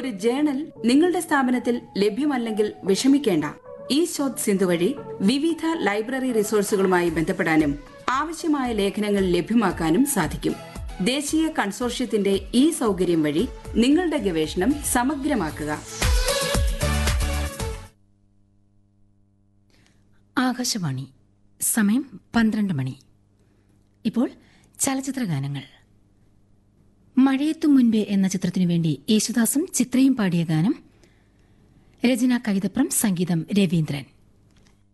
ഒരു ജേണൽ നിങ്ങളുടെ സ്ഥാപനത്തിൽ ലഭ്യമല്ലെങ്കിൽ വിഷമിക്കേണ്ട ഈ ശോധ് സിന്ധു വഴി വിവിധ ലൈബ്രറി റിസോഴ്സുകളുമായി ബന്ധപ്പെടാനും ആവശ്യമായ ലേഖനങ്ങൾ ലഭ്യമാക്കാനും സാധിക്കും ദേശീയ കൺസോർഷ്യത്തിന്റെ ഈ സൗകര്യം വഴി നിങ്ങളുടെ ഗവേഷണം സമഗ്രമാക്കുക ആകാശവാണി സമയം പന്ത്രണ്ട് മണി ഇപ്പോൾ ചലച്ചിത്ര ഗാനങ്ങൾ മഴയെത്തു മുൻപേ എന്ന ചിത്രത്തിനു വേണ്ടി യേശുദാസും ചിത്രയും പാടിയ ഗാനം രചന കൈതപ്രം സംഗീതം രവീന്ദ്രൻ